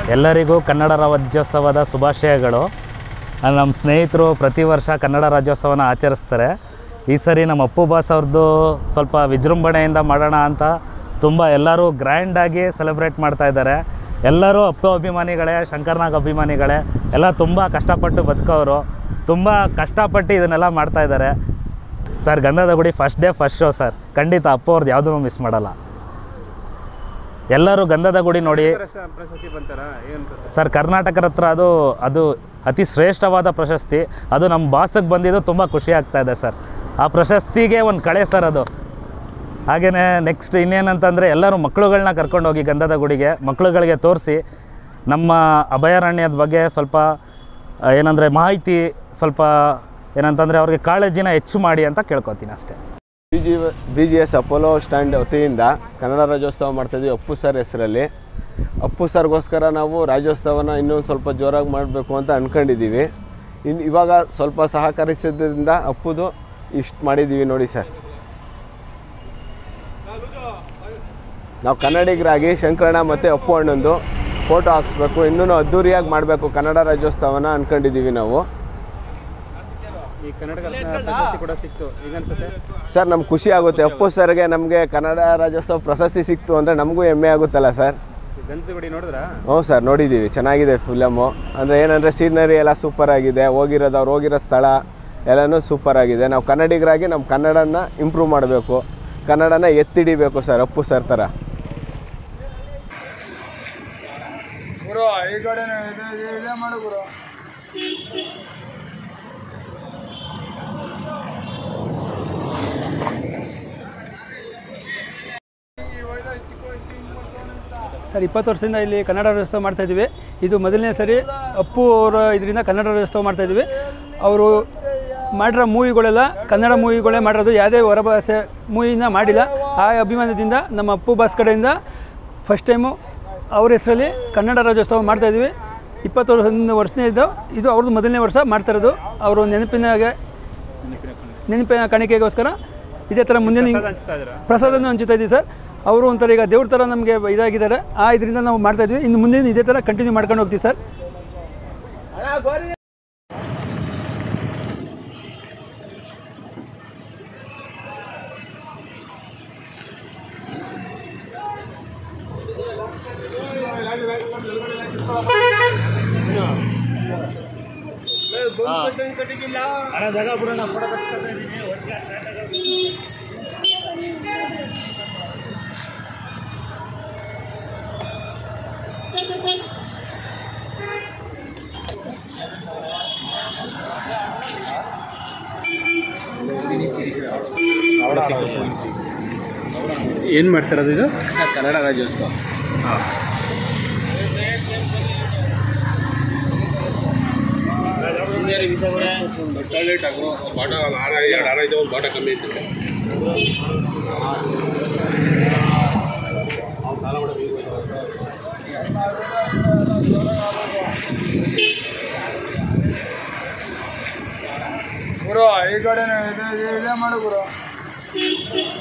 ಎಲ್ಲರಿಗೂ ಕನ್ನಡ ರಾಜ್ಯೋತ್ಸವದ ಶುಭಾಶಯಗಳು ಆ, ನಮ್ಮ ಸ್ನೇಹಿತರು ಪ್ರತಿ ವರ್ಷ ಕನ್ನಡ ರಾಜ್ಯೋತ್ಸವನ ಆಚರಿಸ್ತಾರೆ ಈ ಸರಿ ನಮ್ಮ ಅಪ್ಪು ಬಾಸ್ ಅವ್ರದ್ದು ಸ್ವಲ್ಪ ವಿಜೃಂಭಣೆಯಿಂದ ಮಾಡೋಣ ಅಂತ ತುಂಬ ಎಲ್ಲರೂ ಗ್ರ್ಯಾಂಡಾಗಿ ಸೆಲೆಬ್ರೇಟ್ ಮಾಡ್ತಾ ಇದ್ದಾರೆ ಎಲ್ಲರೂ ಅಪ್ಪು ಅಭಿಮಾನಿಗಳೇ ಶಂಕರ್ನಾಗ್ ಅಭಿಮಾನಿಗಳೇ ಎಲ್ಲ ತುಂಬ ಕಷ್ಟಪಟ್ಟು ಬದುಕೋರು ತುಂಬ ಕಷ್ಟಪಟ್ಟು ಇದನ್ನೆಲ್ಲ ಮಾಡ್ತಾ ಇದ್ದಾರೆ sir Gandhada Gudi first day first show sir ಖಂಡಿತ ಅಪ್ಪು ಅವ್ರದ್ದು ಯಾವುದೂ ಮಿಸ್ ಮಾಡಲ್ಲ ಎಲ್ಲರೂ ಗಂಧದ ಗುಡಿ ನೋಡಿ ಪ್ರಶಸ್ತಿ ಬಂತಾರ ಏನು ಸರ್ ಕರ್ನಾಟಕದ ಹತ್ರ ಅದು ಅದು ಅತಿ ಶ್ರೇಷ್ಠವಾದ ಪ್ರಶಸ್ತಿ ಅದು ನಮ್ಮ ಬಾಸಿಗೆ ಬಂದಿದ್ದು ತುಂಬ ಖುಷಿ ಆಗ್ತಾ ಇದೆ ಸರ್ ಆ ಪ್ರಶಸ್ತಿಗೆ ಒಂದು ಕಳೆ ಸರ್ ಅದು ಹಾಗೆಯೇ ನೆಕ್ಸ್ಟ್ ಇನ್ನೇನಂತಂದರೆ ಎಲ್ಲರೂ ಮಕ್ಕಳುಗಳನ್ನ ಕರ್ಕೊಂಡೋಗಿ ಗಂಧದ ಗುಡಿಗೆ ಮಕ್ಕಳುಗಳಿಗೆ ತೋರಿಸಿ ನಮ್ಮ ಅಭಯಾರಣ್ಯದ ಬಗ್ಗೆ ಸ್ವಲ್ಪ ಆ, ಏನಂದರೆ ಮಾಹಿತಿ ಸ್ವಲ್ಪ ಏನಂತಂದರೆ ಅವ್ರಿಗೆ ಕಾಳಜಿನ ಹೆಚ್ಚು ಮಾಡಿ ಅಂತ ಕೇಳ್ಕೊತೀನಿ ಅಷ್ಟೇ B G B G S Apollo stand ವತಿಯಿಂದ ಕನ್ನಡ ರಾಜ್ಯೋತ್ಸವ ಮಾಡ್ತಾಯಿದ್ವಿ ಅಪ್ಪು ಸರ್ ಹೆಸರಲ್ಲಿ ಅಪ್ಪು ಸರ್ಗೋಸ್ಕರ ನಾವು ರಾಜ್ಯೋತ್ಸವನ ಇನ್ನೊಂದು ಸ್ವಲ್ಪ ಜೋರಾಗಿ ಮಾಡಬೇಕು ಅಂತ ಅಂದ್ಕೊಂಡಿದ್ದೀವಿ ಇನ್ನು ಇವಾಗ ಸ್ವಲ್ಪ ಸಹಕರಿಸಿದ್ರಿಂದ ಅಪ್ಪುದು ಇಷ್ಟು ಮಾಡಿದ್ದೀವಿ ನೋಡಿ ಸರ್ ನಾವು ಕನ್ನಡಿಗರಾಗಿ ಶಂಕರಣ್ಣ ಮತ್ತು ಅಪ್ಪು ಅಣ್ಣಂದು ಫೋಟೋ ಹಾಕ್ಸ್ಬೇಕು ಇನ್ನೂ ಅದ್ದೂರಿಯಾಗಿ ಮಾಡಬೇಕು ಕನ್ನಡ ರಾಜ್ಯೋತ್ಸವನ ಅಂದ್ಕೊಂಡಿದ್ದೀವಿ ನಾವು ಈ ಕನ್ನಡ ಪ್ರಶಸ್ತಿ ಕೂಡ ಸಿಕ್ತು ಈಗ ಅನ್ಸುತ್ತೆ ಸರ್ ನಮ್ಗೆ ಖುಷಿ ಆಗುತ್ತೆ ಅಪ್ಪು ಸರ್ಗೆ ನಮಗೆ ಕನ್ನಡ ರಾಜ್ಯೋತ್ಸವ ಪ್ರಶಸ್ತಿ ಸಿಕ್ತು ಅಂದರೆ ನಮಗೂ ಹೆಮ್ಮೆ ಆಗುತ್ತಲ್ಲ ಸರ್ ಗಂಧದ ಗುಡಿ ನೋಡಿದ್ರಾ ಹ್ಞೂ ಸರ್ ನೋಡಿದ್ದೀವಿ ಚೆನ್ನಾಗಿದೆ ಫಿಲಮು ಅಂದರೆ ಏನಂದರೆ ಸೀನರಿ ಎಲ್ಲ ಸೂಪರ್ ಆಗಿದೆ ಹೋಗಿರೋದು ಅವ್ರು ಹೋಗಿರೋ ಸ್ಥಳ ಎಲ್ಲನೂ ಸೂಪರ್ ಆಗಿದೆ ನಾವು ಕನ್ನಡಿಗರಾಗಿ ನಮ್ಮ ಕನ್ನಡನ ಇಂಪ್ರೂವ್ ಮಾಡಬೇಕು ಕನ್ನಡನ ಎತ್ತಿಡಿಬೇಕು ಸರ್ ಅಪ್ಪು ಸರ್ ಥರ ಸರ್ ಇಪ್ಪತ್ತು ವರ್ಷದಿಂದ ಇಲ್ಲಿ ಕನ್ನಡ ರಾಜ್ಯೋತ್ಸವ ಮಾಡ್ತಾ ಇದ್ದೀವಿ ಇದು ಮೊದಲನೇ ಸರಿ ಅಪ್ಪು ಅವರ ಇದರಿಂದ ಕನ್ನಡ ರಾಜ್ಯೋತ್ಸವ ಮಾಡ್ತಾ ಇದ್ದೀವಿ ಅವರು ಮಾಡಿರೋ ಮೂವಿಗಳೆಲ್ಲ ಕನ್ನಡ ಮೂವಿಗಳೇ ಮಾಡಿರೋದು ಯಾವುದೇ ಹೊರಭಾಷೆ ಮೂವಿನ ಮಾಡಿಲ್ಲ ಆ ಅಭಿಮಾನದಿಂದ ನಮ್ಮ ಅಪ್ಪು ಬಾಸ್ ಕಡೆಯಿಂದ ಫಸ್ಟ್ ಟೈಮು ಅವ್ರ ಹೆಸರಲ್ಲಿ ಕನ್ನಡ ರಾಜ್ಯೋತ್ಸವ ಮಾಡ್ತಾ ಇದ್ದೀವಿ ಇಪ್ಪತ್ತು ವರ್ಷ ಒಂದು ವರ್ಷನೇ ಇದ್ದು ಇದು ಅವ್ರದ್ದು ಮೊದಲನೇ ವರ್ಷ ಮಾಡ್ತಾ ಇರೋದು ಅವರು ನೆನಪಿನಾಗೆ ನೆನಪಿನ ಕಾಣಿಕೆಗೋಸ್ಕರ ಇದೇ ಥರ ಮುಂದಿನ ಹಂಚ್ತಾ ಇದ್ದೀರಾ ಪ್ರಸಾದವನ್ನು ಹಂಚುತ್ತಾ ಇದ್ದೀವಿ ಸರ್ ಅವರು ಒಂಥರ ಈಗ ದೇವ್ರ ಥರ ನಮಗೆ ಇದಾಗಿದ್ದಾರೆ ಆ ಇದರಿಂದ ನಾವು ಮಾಡ್ತಾ ಇದ್ವಿ ಇನ್ನು ಮುಂದೆ ಇದೇ ಥರ ಕಂಟಿನ್ಯೂ ಮಾಡ್ಕೊಂಡು ಹೋಗ್ತೀವಿ ಸರ್ ಏನು ಮಾಡ್ತಿರೋದು ಇದು ಸರ್ ಕನ್ನಡ ರಾಜ್ಯೋತ್ಸವ ಗುರು ಈ ಕಡೆ ಇದೆ ಮಾಡು ಗುರು